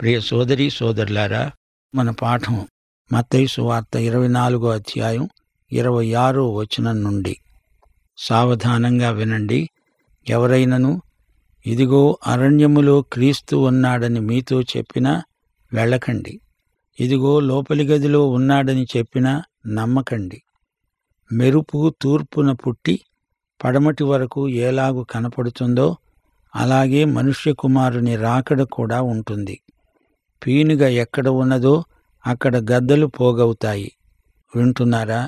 ప్రియ సోదరి సోదరులారా మన పాఠం మత్తయి సువార్త ఇరవై నాలుగో అధ్యాయం ఇరవై ఆరో వచనం నుండి సావధానంగా వినండి ఎవరైనను ఇదిగో అరణ్యములో క్రీస్తు ఉన్నాడని మీతో చెప్పినా వెళ్ళకండి ఇదిగో లోపలి గదిలో ఉన్నాడని చెప్పినా నమ్మకండి మెరుపు తూర్పున పుట్టి పడమటి వరకు ఎలాగు కనపడుతుందో అలాగే మనుష్య కుమారుని రాకడ కూడా ఉంటుంది పీనుగ ఎక్కడ ఉన్నదో అక్కడ గద్దలు పోగవుతాయి వింటున్నారా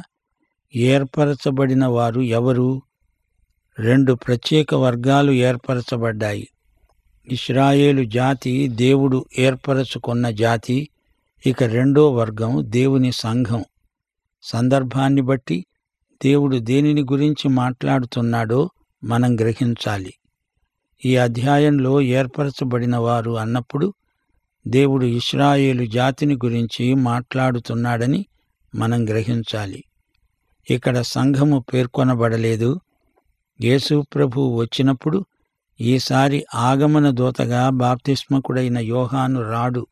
ఏర్పరచబడిన వారు ఎవరు రెండు ప్రత్యేక వర్గాలు ఏర్పరచబడ్డాయి ఇస్రాయేలు జాతి దేవుడు ఏర్పరచుకున్న జాతి ఇక రెండో వర్గం దేవుని సంఘం సందర్భాన్ని బట్టి దేవుడు దేనిని గురించి మాట్లాడుతున్నాడో మనం గ్రహించాలి ఈ అధ్యాయంలో ఏర్పరచబడిన వారు అన్నప్పుడు దేవుడు ఇస్రాయేలు జాతిని గురించి మాట్లాడుతున్నాడని మనం గ్రహించాలి ఇక్కడ సంఘము పేర్కొనబడలేదు యేసు ప్రభు వచ్చినప్పుడు ఈసారి ఆగమన దూతగా బాప్తిస్మకుడైన యోహాను రాడు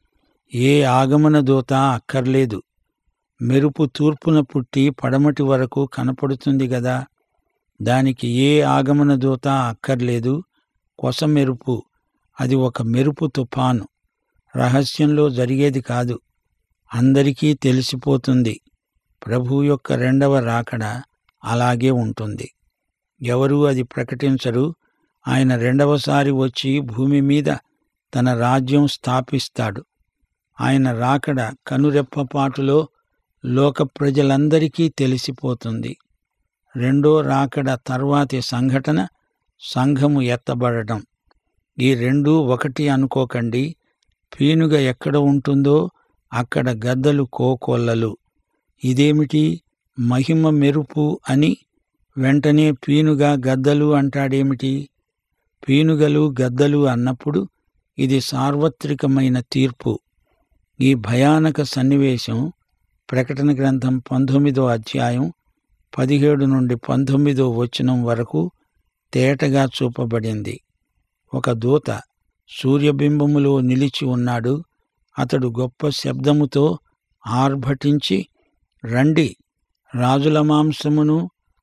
ఏ ఆగమన దూత అక్కర్లేదు మెరుపు తూర్పున పుట్టి పడమటి వరకు కనపడుతుంది గదా దానికి ఏ ఆగమన దూత అక్కర్లేదు కొస మెరుపు అది ఒక మెరుపు తుఫాను రహస్యంలో జరిగేది కాదు అందరికీ తెలిసిపోతుంది ప్రభు యొక్క రెండవ రాకడ అలాగే ఉంటుంది ఎవరూ అది ప్రకటించరు ఆయన రెండవసారి వచ్చి భూమి మీద తన రాజ్యం స్థాపిస్తాడు ఆయన రాకడ కనురెప్పపాటులో లోక ప్రజలందరికీ తెలిసిపోతుంది రెండో రాకడ తర్వాతి సంఘటన సంఘము ఎత్తబడటం ఈ రెండూ ఒకటి అనుకోకండి పీనుగ ఎక్కడ ఉంటుందో అక్కడ గద్దలు కోకొల్లలు ఇదేమిటి మహిమ మెరుపు అని వెంటనే పీనుగా గద్దలు అంటాడేమిటి పీనుగలు గద్దలు అన్నప్పుడు ఇది సార్వత్రికమైన తీర్పు ఈ భయానక సన్నివేశం ప్రకటన గ్రంథం పంతొమ్మిదో అధ్యాయం పదిహేడు నుండి పంతొమ్మిదో వచనం వరకు తేటగా చూపబడింది ఒక దూత సూర్యబింబములో నిలిచి ఉన్నాడు అతడు గొప్ప శబ్దముతో ఆర్భటించి రండి రాజుల మాంసమును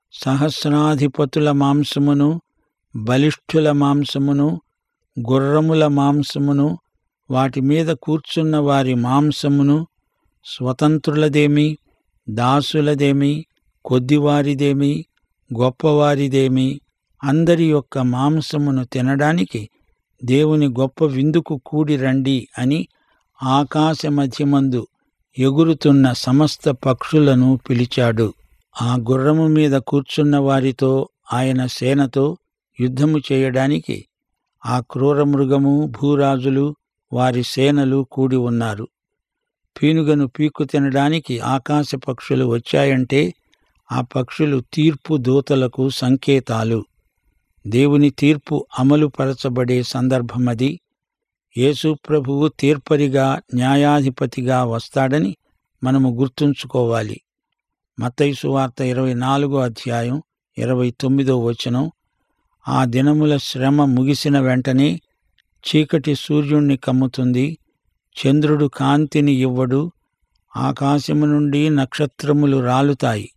సహస్రాధిపతుల మాంసమును బలిష్ఠుల మాంసమును గుర్రముల మాంసమును వాటి మీద కూర్చున్న వారి మాంసమును స్వతంత్రులదేమి దాసులదేమి కొద్దివారిదేమి గొప్పవారిదేమి అందరి యొక్క మాంసమును తినడానికి దేవుని గొప్ప విందుకు కూడి రండి అని ఆకాశ మధ్యమందు ఎగురుతున్న సమస్త పక్షులను పిలిచాడు ఆ గుర్రము మీద కూర్చున్న వారితో ఆయన సేనతో యుద్ధము చేయడానికి ఆ క్రూర మృగము భూరాజులు వారి సేనలు కూడి ఉన్నారు పీనుగను పీక్కు తినడానికి ఆకాశ పక్షులు వచ్చాయంటే ఆ పక్షులు తీర్పు దూతలకు సంకేతాలు దేవుని తీర్పు అమలు పరచబడే సందర్భమది యేసు ప్రభువు తీర్పరిగా న్యాయాధిపతిగా వస్తాడని మనము గుర్తుంచుకోవాలి మత్తయి వార్త ఇరవై నాలుగో అధ్యాయం ఇరవై తొమ్మిదో వచనం ఆ దినముల శ్రమ ముగిసిన వెంటనే చీకటి సూర్యుణ్ణి కమ్ముతుంది చంద్రుడు కాంతిని ఇవ్వడు ఆకాశము నుండి నక్షత్రములు రాలుతాయి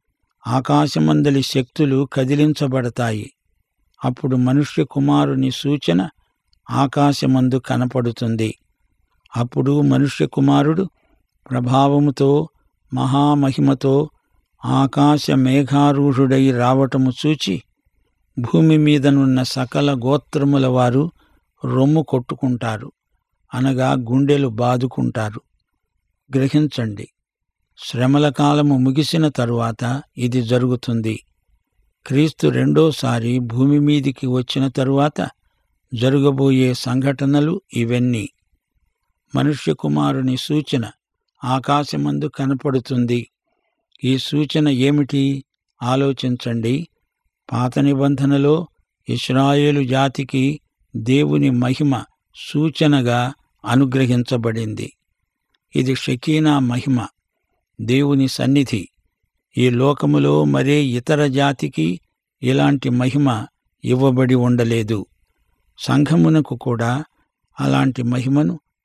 ఆకాశమందలి శక్తులు కదిలించబడతాయి అప్పుడు మనుష్య కుమారుని సూచన ఆకాశమందు కనపడుతుంది అప్పుడు మనుష్య కుమారుడు ప్రభావముతో మహామహిమతో ఆకాశ మేఘారూఢుడై రావటము చూచి భూమి మీదనున్న సకల గోత్రముల వారు రొమ్ము కొట్టుకుంటారు అనగా గుండెలు బాదుకుంటారు గ్రహించండి శ్రమల కాలము ముగిసిన తరువాత ఇది జరుగుతుంది క్రీస్తు రెండోసారి భూమి మీదికి వచ్చిన తరువాత జరగబోయే సంఘటనలు ఇవన్నీ మనుష్య కుమారుని సూచన ఆకాశమందు కనపడుతుంది ఈ సూచన ఏమిటి ఆలోచించండి పాత నిబంధనలో ఇస్రాయేలు జాతికి దేవుని మహిమ సూచనగా అనుగ్రహించబడింది ఇది షకీనా మహిమ దేవుని సన్నిధి ఈ లోకములో మరే ఇతర జాతికి ఇలాంటి మహిమ ఇవ్వబడి ఉండలేదు సంఘమునకు కూడా అలాంటి మహిమను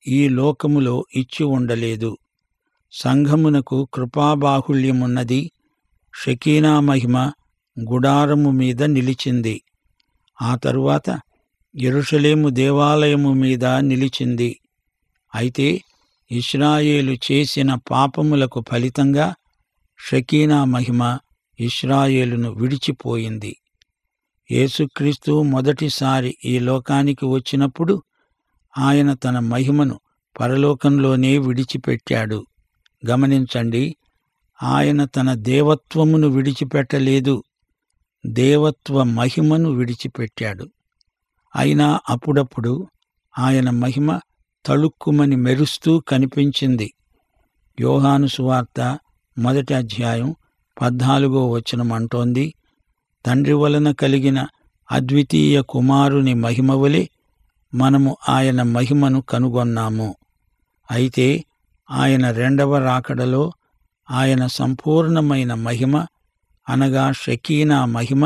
ఈ లోకములో ఇచ్చి ఉండలేదు సంఘమునకు కృపాబాహుళ్యమున్నది షకీనా మహిమ గుడారము మీద నిలిచింది ఆ తరువాత యెరూషలేము దేవాలయము మీద నిలిచింది అయితే ఇస్రాయేలు చేసిన పాపములకు ఫలితంగా షకీనా మహిమ ఇస్రాయేలును విడిచిపోయింది యేసుక్రీస్తు మొదటిసారి ఈ లోకానికి వచ్చినప్పుడు ఆయన తన మహిమను పరలోకంలోనే విడిచిపెట్టాడు గమనించండి ఆయన తన దేవత్వమును విడిచిపెట్టలేదు దేవత్వ మహిమను విడిచిపెట్టాడు అయినా అప్పుడప్పుడు ఆయన మహిమ తళుక్కుమని మెరుస్తూ కనిపించింది యోహాను సువార్త మొదటి అధ్యాయం పద్నాలుగో వచనం అంటోంది తండ్రి వలన కలిగిన అద్వితీయ కుమారుని మహిమ వలె మనము ఆయన మహిమను కనుగొన్నాము అయితే ఆయన రెండవ రాకడలో ఆయన సంపూర్ణమైన మహిమ అనగా షకీనా మహిమ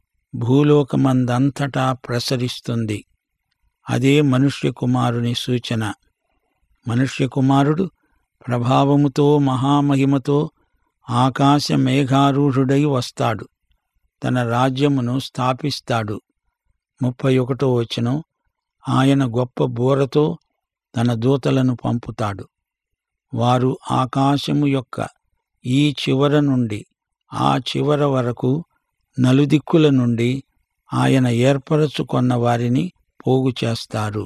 భూలోకమందంతటా ప్రసరిస్తుంది అదే మనుష్య కుమారుని సూచన మనుష్య కుమారుడు ప్రభావముతో మహామహిమతో ఆకాశ మేఘారూఢుడై వస్తాడు తన రాజ్యమును స్థాపిస్తాడు ముప్పై ఒకటో వచనం ఆయన గొప్ప బోరతో తన దూతలను పంపుతాడు వారు ఆకాశము యొక్క ఈ చివర నుండి ఆ చివర వరకు నలుదిక్కుల నుండి ఆయన ఏర్పరచుకొన్న వారిని పోగు చేస్తారు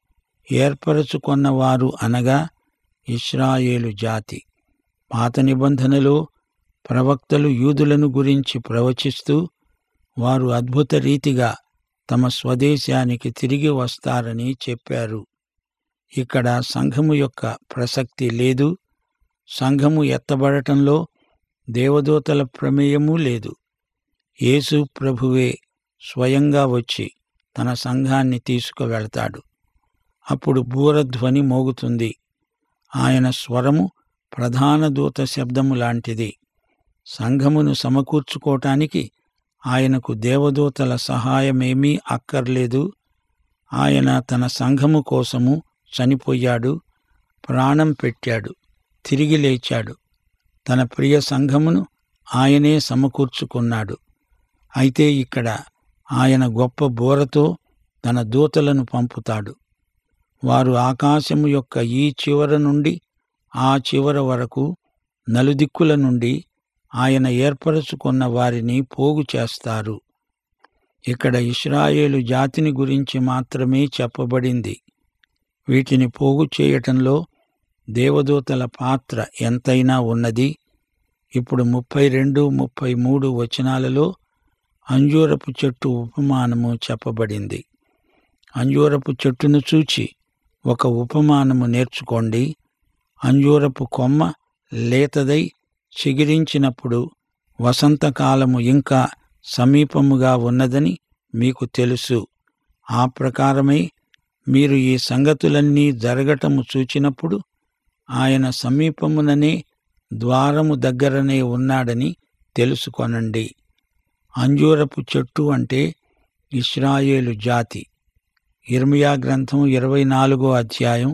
ఏర్పరచుకొన్నవారు అనగా ఇస్రాయేలు జాతి పాత నిబంధనలో ప్రవక్తలు యూదులను గురించి ప్రవచిస్తూ వారు అద్భుత రీతిగా తమ స్వదేశానికి తిరిగి వస్తారని చెప్పారు ఇక్కడ సంఘము యొక్క ప్రసక్తి లేదు సంఘము ఎత్తబడటంలో దేవదూతల ప్రమేయమూ లేదు యేసు ప్రభువే స్వయంగా వచ్చి తన సంఘాన్ని తీసుకువెళతాడు అప్పుడు బూరధ్వని మోగుతుంది ఆయన స్వరము ప్రధాన దూత శబ్దము లాంటిది సంఘమును సమకూర్చుకోటానికి ఆయనకు దేవదూతల సహాయమేమీ అక్కర్లేదు ఆయన తన సంఘము కోసము చనిపోయాడు ప్రాణం పెట్టాడు తిరిగి లేచాడు తన ప్రియ సంఘమును ఆయనే సమకూర్చుకున్నాడు అయితే ఇక్కడ ఆయన గొప్ప బోరతో తన దూతలను పంపుతాడు వారు ఆకాశము యొక్క ఈ చివర నుండి ఆ చివర వరకు నలుదిక్కుల నుండి ఆయన ఏర్పరచుకున్న వారిని పోగు చేస్తారు ఇక్కడ ఇస్రాయేలు జాతిని గురించి మాత్రమే చెప్పబడింది వీటిని పోగు చేయటంలో దేవదూతల పాత్ర ఎంతైనా ఉన్నది ఇప్పుడు ముప్పై రెండు ముప్పై మూడు వచనాలలో అంజూరపు చెట్టు ఉపమానము చెప్పబడింది అంజూరపు చెట్టును చూచి ఒక ఉపమానము నేర్చుకోండి అంజూరపు కొమ్మ లేతదై చిగిరించినప్పుడు వసంతకాలము ఇంకా సమీపముగా ఉన్నదని మీకు తెలుసు ఆ ప్రకారమై మీరు ఈ సంగతులన్నీ జరగటము చూచినప్పుడు ఆయన సమీపముననే ద్వారము దగ్గరనే ఉన్నాడని తెలుసుకొనండి అంజూరపు చెట్టు అంటే ఇస్రాయేలు జాతి ఇర్మియా గ్రంథం ఇరవై నాలుగో అధ్యాయం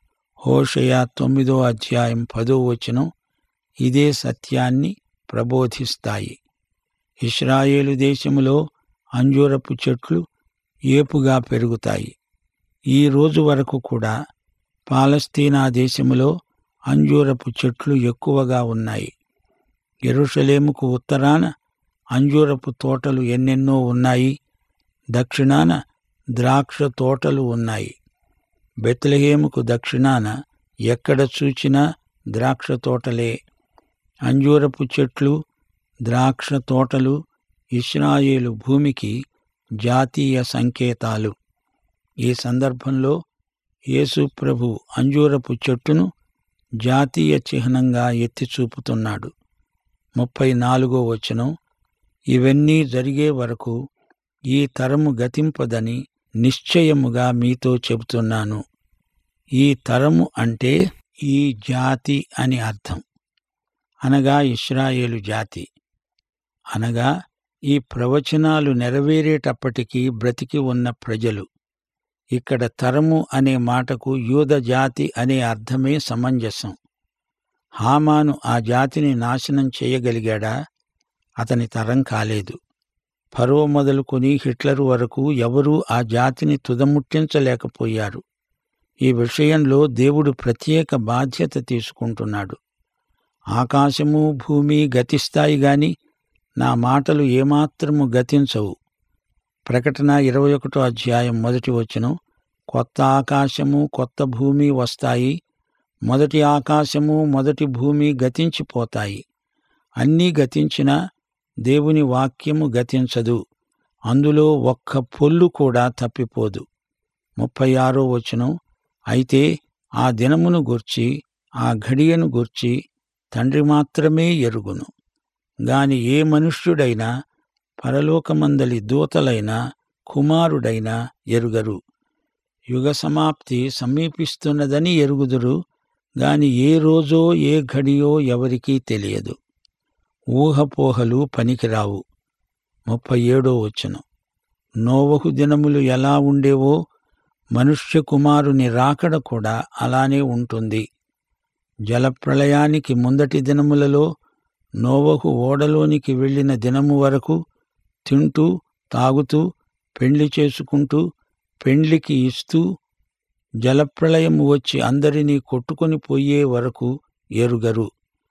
హోషయ తొమ్మిదో అధ్యాయం పదో వచనం ఇదే సత్యాన్ని ప్రబోధిస్తాయి ఇస్రాయేలు దేశములో అంజూరపు చెట్లు ఏపుగా పెరుగుతాయి ఈ రోజు వరకు కూడా పాలస్తీనా దేశములో అంజూరపు చెట్లు ఎక్కువగా ఉన్నాయి ఎరుషలేముకు ఉత్తరాన అంజూరపు తోటలు ఎన్నెన్నో ఉన్నాయి దక్షిణాన ద్రాక్ష తోటలు ఉన్నాయి బెత్లహేముకు దక్షిణాన ఎక్కడ చూచినా ద్రాక్ష తోటలే అంజూరపు చెట్లు ద్రాక్ష తోటలు ఇస్రాయేలు భూమికి జాతీయ సంకేతాలు ఈ సందర్భంలో యేసు ప్రభు అంజూరపు చెట్టును జాతీయ చిహ్నంగా ఎత్తి చూపుతున్నాడు ముప్పై నాలుగో వచనం ఇవన్నీ జరిగే వరకు ఈ తరము గతింపదని నిశ్చయముగా మీతో చెబుతున్నాను ఈ తరము అంటే ఈ జాతి అని అర్థం అనగా ఇస్రాయేలు జాతి అనగా ఈ ప్రవచనాలు నెరవేరేటప్పటికీ బ్రతికి ఉన్న ప్రజలు ఇక్కడ తరము అనే మాటకు యూద జాతి అనే అర్థమే సమంజసం హామాను ఆ జాతిని నాశనం చేయగలిగాడా అతని తరం కాలేదు ఫరో మొదలుకొని హిట్లర్ వరకు ఎవరూ ఆ జాతిని తుదముట్టించలేకపోయారు ఈ విషయంలో దేవుడు ప్రత్యేక బాధ్యత తీసుకుంటున్నాడు ఆకాశము భూమి గతిస్తాయి గాని నా మాటలు ఏమాత్రము గతించవు ప్రకటన ఇరవై ఒకటో అధ్యాయం మొదటి వచనం కొత్త ఆకాశము కొత్త భూమి వస్తాయి మొదటి ఆకాశము మొదటి భూమి గతించిపోతాయి అన్నీ గతించినా దేవుని వాక్యము గతించదు అందులో ఒక్క పొల్లు కూడా తప్పిపోదు ముప్పై ఆరో వచనం అయితే ఆ దినమును గూర్చి ఆ ఘడియను గూర్చి తండ్రి మాత్రమే ఎరుగును గాని ఏ మనుష్యుడైనా పరలోకమందలి దూతలైనా కుమారుడైనా ఎరుగరు యుగ సమాప్తి సమీపిస్తున్నదని ఎరుగుదురు గాని ఏ రోజో ఏ ఘడియో ఎవరికీ తెలియదు ఊహపోహలు పనికిరావు ముప్పై ఏడో వచనం నోవహు దినములు ఎలా ఉండేవో మనుష్య కుమారుని రాకడ కూడా అలానే ఉంటుంది జలప్రళయానికి ముందటి దినములలో నోవహు ఓడలోనికి వెళ్ళిన దినము వరకు తింటూ తాగుతూ పెండ్లి చేసుకుంటూ పెండ్లికి ఇస్తూ జలప్రళయము వచ్చి అందరినీ కొట్టుకొని పోయే వరకు ఎరుగరు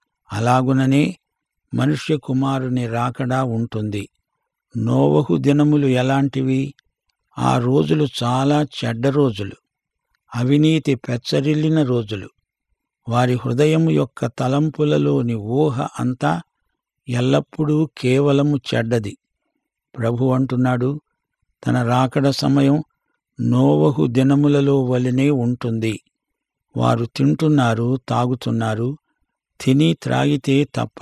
అలాగుననే మనుష్య కుమారుని రాకడా ఉంటుంది నోవహు దినములు ఎలాంటివి ఆ రోజులు చాలా చెడ్డ రోజులు అవినీతి పెచ్చరిల్లిన రోజులు వారి హృదయము యొక్క తలంపులలోని ఊహ అంతా ఎల్లప్పుడూ కేవలము చెడ్డది ప్రభు అంటున్నాడు తన రాకడ సమయం నోవహు దినములలో వలనే ఉంటుంది వారు తింటున్నారు తాగుతున్నారు తిని త్రాగితే తప్ప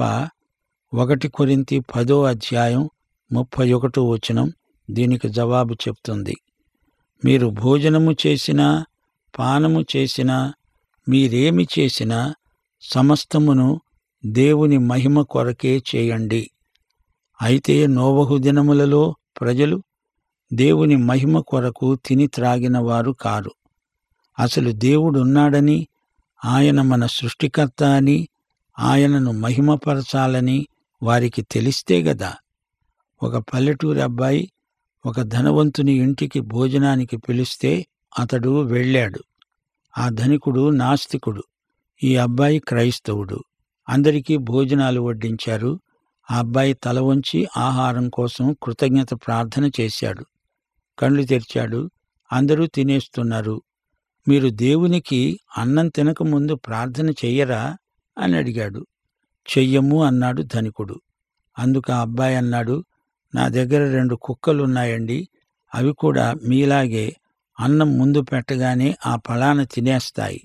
ఒకటి కొరింతి పదో అధ్యాయం ముప్పై ఒకటో వచనం దీనికి జవాబు చెప్తుంది మీరు భోజనము చేసినా పానము చేసినా మీరేమి చేసినా సమస్తమును దేవుని మహిమ కొరకే చేయండి అయితే నోవహు దినములలో ప్రజలు దేవుని మహిమ కొరకు తిని త్రాగిన వారు కారు అసలు దేవుడున్నాడని ఆయన మన సృష్టికర్త అని ఆయనను మహిమపరచాలని వారికి తెలిస్తే గదా ఒక పల్లెటూరి అబ్బాయి ఒక ధనవంతుని ఇంటికి భోజనానికి పిలిస్తే అతడు వెళ్ళాడు ఆ ధనికుడు నాస్తికుడు ఈ అబ్బాయి క్రైస్తవుడు అందరికీ భోజనాలు వడ్డించారు ఆ అబ్బాయి తల వంచి ఆహారం కోసం కృతజ్ఞత ప్రార్థన చేశాడు కళ్ళు తెరిచాడు అందరూ తినేస్తున్నారు మీరు దేవునికి అన్నం తినకముందు ప్రార్థన చెయ్యరా అని అడిగాడు చెయ్యము అన్నాడు ధనికుడు అందుకు ఆ అబ్బాయి అన్నాడు నా దగ్గర రెండు కుక్కలున్నాయండి అవి కూడా మీలాగే అన్నం ముందు పెట్టగానే ఆ ఫలాన తినేస్తాయి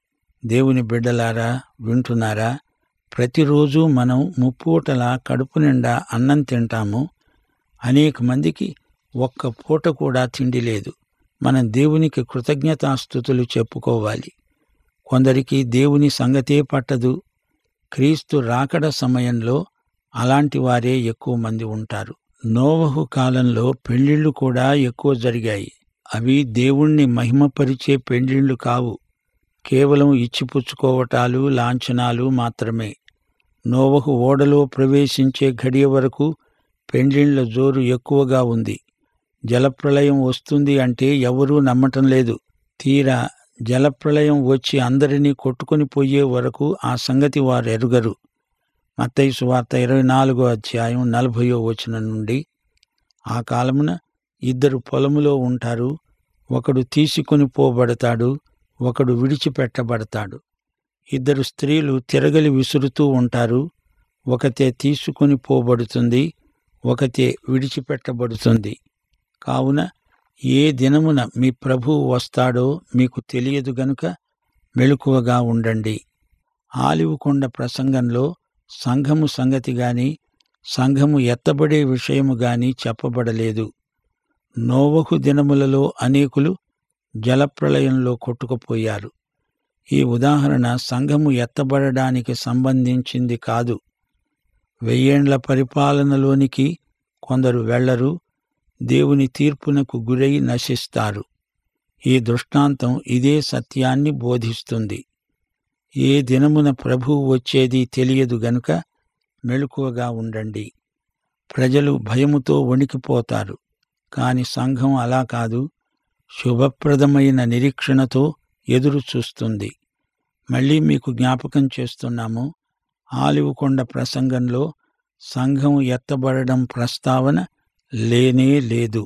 దేవుని బిడ్డలారా వింటున్నారా ప్రతిరోజు మనం ముప్పూటలా కడుపు నిండా అన్నం తింటాము అనేక మందికి ఒక్క పూట కూడా తిండి లేదు మనం దేవునికి కృతజ్ఞతాస్థుతులు చెప్పుకోవాలి కొందరికి దేవుని సంగతే పట్టదు క్రీస్తు రాకడ సమయంలో అలాంటి వారే ఎక్కువ మంది ఉంటారు నోవహు కాలంలో పెళ్లిళ్లు కూడా ఎక్కువ జరిగాయి అవి దేవుణ్ణి మహిమపరిచే పెండ్లిళ్లు కావు కేవలం ఇచ్చిపుచ్చుకోవటాలు లాంఛనాలు మాత్రమే నోవహు ఓడలో ప్రవేశించే ఘడియ వరకు పెండ్లిళ్ల జోరు ఎక్కువగా ఉంది జలప్రళయం వస్తుంది అంటే ఎవరూ నమ్మటం లేదు తీరా జలప్రళయం వచ్చి అందరినీ కొట్టుకొని పోయే వరకు ఆ సంగతి వారు ఎరుగరు మత్తయి సువార్త ఇరవై నాలుగో అధ్యాయం నలభయో వచనం నుండి ఆ కాలమున ఇద్దరు పొలములో ఉంటారు ఒకడు తీసుకొని పోబడతాడు ఒకడు విడిచిపెట్టబడతాడు ఇద్దరు స్త్రీలు తిరగలి విసురుతూ ఉంటారు ఒకతే తీసుకొని పోబడుతుంది ఒకతే విడిచిపెట్టబడుతుంది కావున ఏ దినమున మీ ప్రభువు వస్తాడో మీకు తెలియదు గనుక మెలకువగా ఉండండి ఆలివుకొండ ప్రసంగంలో సంఘము సంగతి గాని సంఘము ఎత్తబడే విషయము గాని చెప్పబడలేదు నోవహు దినములలో అనేకులు జలప్రళయంలో కొట్టుకుపోయారు ఈ ఉదాహరణ సంఘము ఎత్తబడడానికి సంబంధించింది కాదు వెయ్యేండ్ల పరిపాలనలోనికి కొందరు వెళ్లరు దేవుని తీర్పునకు గురై నశిస్తారు ఈ దృష్టాంతం ఇదే సత్యాన్ని బోధిస్తుంది ఏ దినమున ప్రభువు వచ్చేది తెలియదు గనుక మెళుకువగా ఉండండి ప్రజలు భయముతో వణికిపోతారు కాని సంఘం అలా కాదు శుభప్రదమైన నిరీక్షణతో ఎదురు చూస్తుంది మళ్ళీ మీకు జ్ఞాపకం చేస్తున్నాము ఆలివుకొండ ప్రసంగంలో సంఘం ఎత్తబడడం ప్రస్తావన లేనే లేదు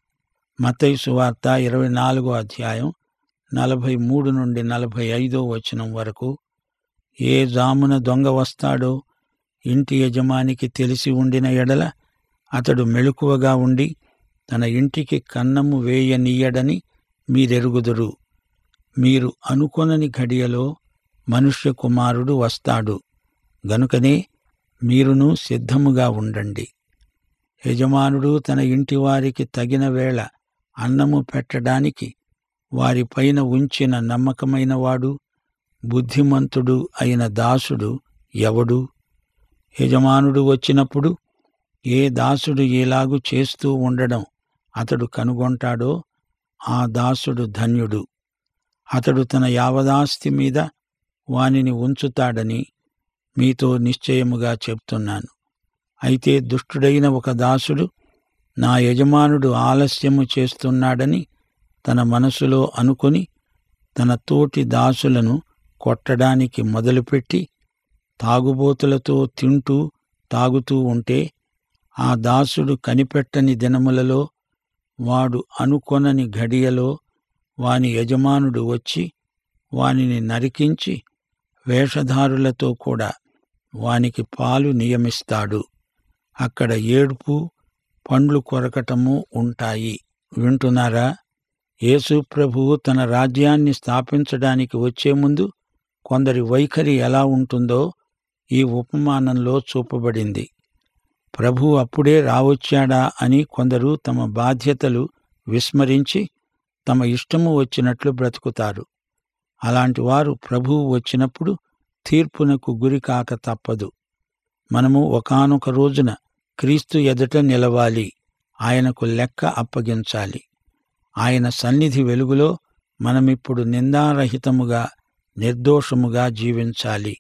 మతయి సువార్త ఇరవై నాలుగో అధ్యాయం నలభై మూడు నుండి నలభై ఐదో వచనం వరకు ఏ జామున దొంగ వస్తాడో ఇంటి యజమానికి తెలిసి ఉండిన ఎడల అతడు మెళుకువగా ఉండి తన ఇంటికి కన్నము వేయనీయడని మీరెరుగుదురు మీరు అనుకొనని ఘడియలో మనుష్య కుమారుడు వస్తాడు గనుకనే మీరును సిద్ధముగా ఉండండి యజమానుడు తన ఇంటి వారికి తగిన వేళ అన్నము పెట్టడానికి వారిపైన ఉంచిన నమ్మకమైన వాడు బుద్ధిమంతుడు అయిన దాసుడు ఎవడు యజమానుడు వచ్చినప్పుడు ఏ దాసుడు ఎలాగు చేస్తూ ఉండడం అతడు కనుగొంటాడో ఆ దాసుడు ధన్యుడు అతడు తన యావదాస్తి మీద వానిని ఉంచుతాడని మీతో నిశ్చయముగా చెప్తున్నాను అయితే దుష్టుడైన ఒక దాసుడు నా యజమానుడు ఆలస్యము చేస్తున్నాడని తన మనసులో అనుకొని తన తోటి దాసులను కొట్టడానికి మొదలుపెట్టి తాగుబోతులతో తింటూ తాగుతూ ఉంటే ఆ దాసుడు కనిపెట్టని దినములలో వాడు అనుకొనని ఘడియలో వాని యజమానుడు వచ్చి వానిని నరికించి వేషధారులతో కూడా వానికి పాలు నియమిస్తాడు అక్కడ ఏడుపు పండ్లు కొరకటము ఉంటాయి వింటున్నారా యేసు ప్రభువు తన రాజ్యాన్ని స్థాపించడానికి వచ్చే ముందు కొందరి వైఖరి ఎలా ఉంటుందో ఈ ఉపమానంలో చూపబడింది ప్రభు అప్పుడే రావచ్చాడా అని కొందరు తమ బాధ్యతలు విస్మరించి తమ ఇష్టము వచ్చినట్లు బ్రతుకుతారు అలాంటి వారు ప్రభువు వచ్చినప్పుడు తీర్పునకు గురి కాక తప్పదు మనము ఒకానొక రోజున క్రీస్తు ఎదుట నిలవాలి ఆయనకు లెక్క అప్పగించాలి ఆయన సన్నిధి వెలుగులో మనమిప్పుడు నిందారహితముగా నిర్దోషముగా జీవించాలి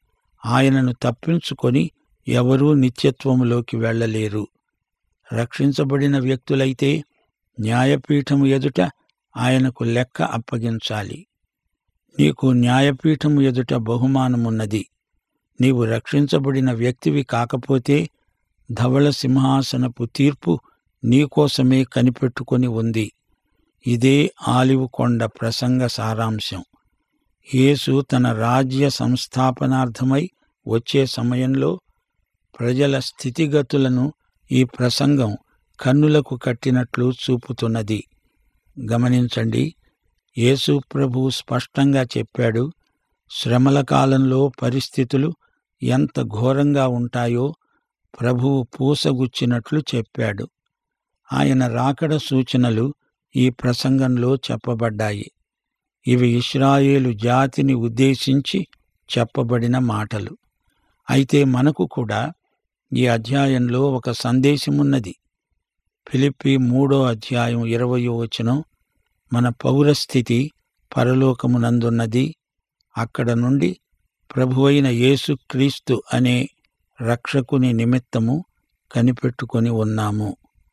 ఆయనను తప్పించుకొని ఎవరూ నిత్యత్వములోకి వెళ్ళలేరు రక్షించబడిన వ్యక్తులైతే న్యాయపీఠము ఎదుట ఆయనకు లెక్క అప్పగించాలి నీకు న్యాయపీఠము ఎదుట బహుమానమున్నది నీవు రక్షించబడిన వ్యక్తివి కాకపోతే ధవళ సింహాసనపు తీర్పు నీకోసమే కనిపెట్టుకొని ఉంది ఇదే ఆలివు కొండ ప్రసంగ సారాంశం యేసు తన రాజ్య సంస్థాపనార్థమై వచ్చే సమయంలో ప్రజల స్థితిగతులను ఈ ప్రసంగం కన్నులకు కట్టినట్లు చూపుతున్నది గమనించండి యేసు ప్రభు స్పష్టంగా చెప్పాడు శ్రమల కాలంలో పరిస్థితులు ఎంత ఘోరంగా ఉంటాయో ప్రభువు పూసగుచ్చినట్లు చెప్పాడు ఆయన రాకడ సూచనలు ఈ ప్రసంగంలో చెప్పబడ్డాయి ఇవి ఇస్రాయేలు జాతిని ఉద్దేశించి చెప్పబడిన మాటలు అయితే మనకు కూడా ఈ అధ్యాయంలో ఒక సందేశమున్నది ఫిలిప్పి మూడో అధ్యాయం ఇరవయో వచనం మన పౌరస్థితి పరలోకమునందున్నది అక్కడ నుండి ప్రభువైన యేసుక్రీస్తు అనే రక్షకుని నిమిత్తము కనిపెట్టుకొని ఉన్నాము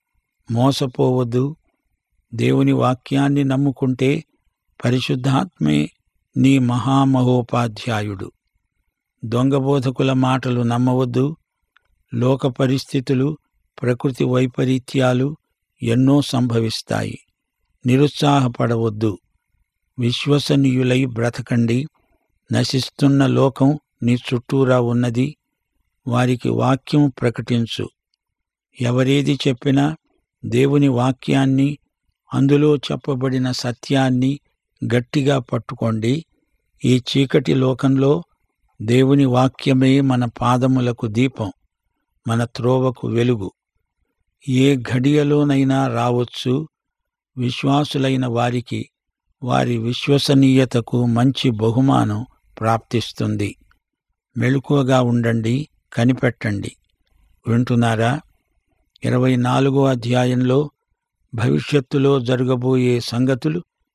మోసపోవద్దు దేవుని వాక్యాన్ని నమ్ముకుంటే పరిశుద్ధాత్మే నీ మహామహోపాధ్యాయుడు దొంగబోధకుల మాటలు నమ్మవద్దు లోక పరిస్థితులు ప్రకృతి వైపరీత్యాలు ఎన్నో సంభవిస్తాయి నిరుత్సాహపడవద్దు విశ్వసనీయులై బ్రతకండి నశిస్తున్న లోకం నీ చుట్టూరా ఉన్నది వారికి వాక్యం ప్రకటించు ఎవరేది చెప్పినా దేవుని వాక్యాన్ని అందులో చెప్పబడిన సత్యాన్ని గట్టిగా పట్టుకోండి ఈ చీకటి లోకంలో దేవుని వాక్యమే మన పాదములకు దీపం మన త్రోవకు వెలుగు ఏ ఘడియలోనైనా రావచ్చు విశ్వాసులైన వారికి వారి విశ్వసనీయతకు మంచి బహుమానం ప్రాప్తిస్తుంది మెళుకువగా ఉండండి కనిపెట్టండి వింటున్నారా ఇరవై నాలుగో అధ్యాయంలో భవిష్యత్తులో జరగబోయే సంగతులు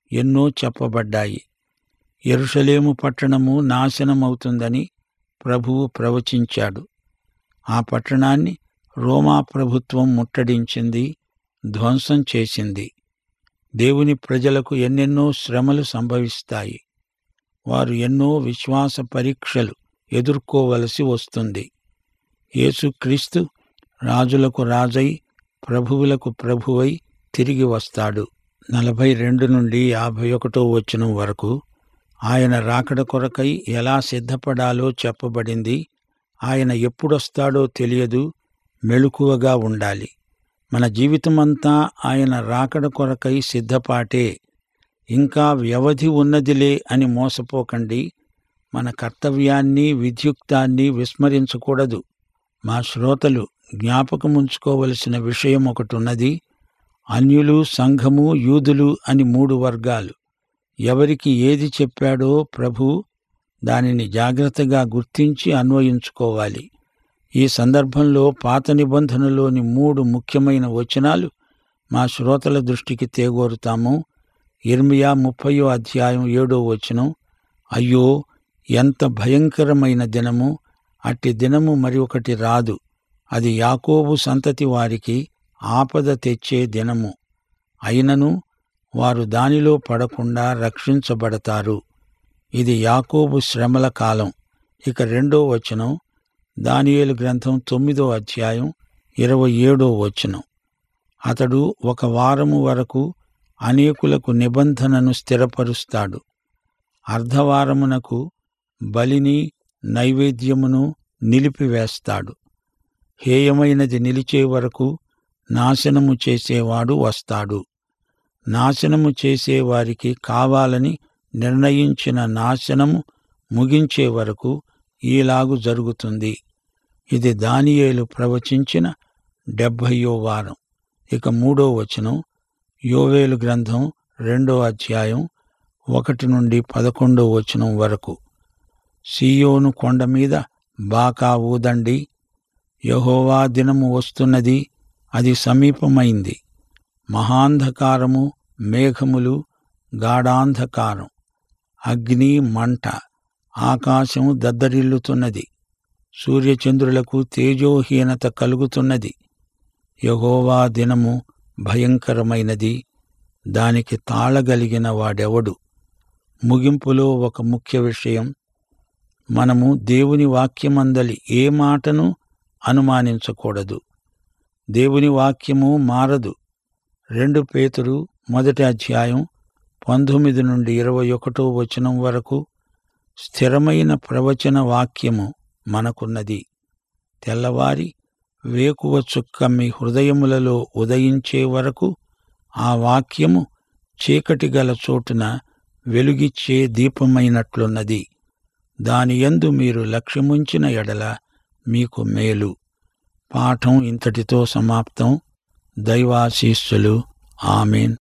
ఎన్నో చెప్పబడ్డాయి ఎరుషలేము పట్టణము నాశనమవుతుందని ప్రభువు ప్రవచించాడు ఆ పట్టణాన్ని రోమా ప్రభుత్వం ముట్టడించింది ధ్వంసం చేసింది దేవుని ప్రజలకు ఎన్నెన్నో శ్రమలు సంభవిస్తాయి వారు ఎన్నో విశ్వాస పరీక్షలు ఎదుర్కోవలసి వస్తుంది యేసుక్రీస్తు రాజులకు రాజై ప్రభువులకు ప్రభువై తిరిగి వస్తాడు నలభై రెండు నుండి యాభై ఒకటో వచనం వరకు ఆయన రాకడ కొరకై ఎలా సిద్ధపడాలో చెప్పబడింది ఆయన ఎప్పుడొస్తాడో తెలియదు మెళుకువగా ఉండాలి మన జీవితమంతా ఆయన రాకడ కొరకై సిద్ధపాటే ఇంకా వ్యవధి ఉన్నదిలే అని మోసపోకండి మన కర్తవ్యాన్ని విద్యుక్తాన్ని విస్మరించకూడదు మా శ్రోతలు జ్ఞాపకముంచుకోవలసిన విషయం ఒకటున్నది అన్యులు సంఘము యూదులు అని మూడు వర్గాలు ఎవరికి ఏది చెప్పాడో ప్రభు దానిని జాగ్రత్తగా గుర్తించి అన్వయించుకోవాలి ఈ సందర్భంలో పాత నిబంధనలోని మూడు ముఖ్యమైన వచనాలు మా శ్రోతల దృష్టికి తేగోరుతాము ఇర్మియా ముప్పయో అధ్యాయం ఏడో వచనం అయ్యో ఎంత భయంకరమైన దినము అట్టి దినము మరి ఒకటి రాదు అది యాకోబు సంతతి వారికి ఆపద తెచ్చే దినము అయినను వారు దానిలో పడకుండా రక్షించబడతారు ఇది యాకోబు శ్రమల కాలం ఇక రెండో వచనం దానియేలు గ్రంథం తొమ్మిదో అధ్యాయం ఇరవై ఏడో వచనం అతడు ఒక వారము వరకు అనేకులకు నిబంధనను స్థిరపరుస్తాడు అర్ధవారమునకు బలిని నైవేద్యమును నిలిపివేస్తాడు హేయమైనది నిలిచే వరకు నాశనము చేసేవాడు వస్తాడు నాశనము చేసేవారికి కావాలని నిర్ణయించిన నాశనము ముగించే వరకు ఈలాగు జరుగుతుంది ఇది దానియేలు ప్రవచించిన డెబ్భయో వారం ఇక మూడో వచనం యోవేలు గ్రంథం రెండో అధ్యాయం ఒకటి నుండి పదకొండో వచనం వరకు సీయోను కొండ మీద బాకా ఊదండి యహోవా దినము వస్తున్నది అది సమీపమైంది మహాంధకారము మేఘములు గాఢాంధకారం అగ్ని మంట ఆకాశం దద్దరిల్లుతున్నది సూర్యచంద్రులకు తేజోహీనత కలుగుతున్నది యహోవా దినము భయంకరమైనది దానికి తాళగలిగిన వాడెవడు ముగింపులో ఒక ముఖ్య విషయం మనము దేవుని వాక్యమందలి ఏ మాటను అనుమానించకూడదు దేవుని వాక్యము మారదు రెండు పేతురు మొదటి అధ్యాయం పంతొమ్మిది నుండి ఇరవై ఒకటో వచనం వరకు స్థిరమైన ప్రవచన వాక్యము మనకున్నది తెల్లవారి వేకువ చుక్క మీ హృదయములలో ఉదయించే వరకు ఆ వాక్యము చీకటి గల చోటున వెలుగిచ్చే దీపమైనట్లున్నది దానియందు మీరు లక్ష్యముంచిన ఎడల మీకు మేలు పాఠం ఇంతటితో సమాప్తం దైవాశీస్సులు ఆమెన్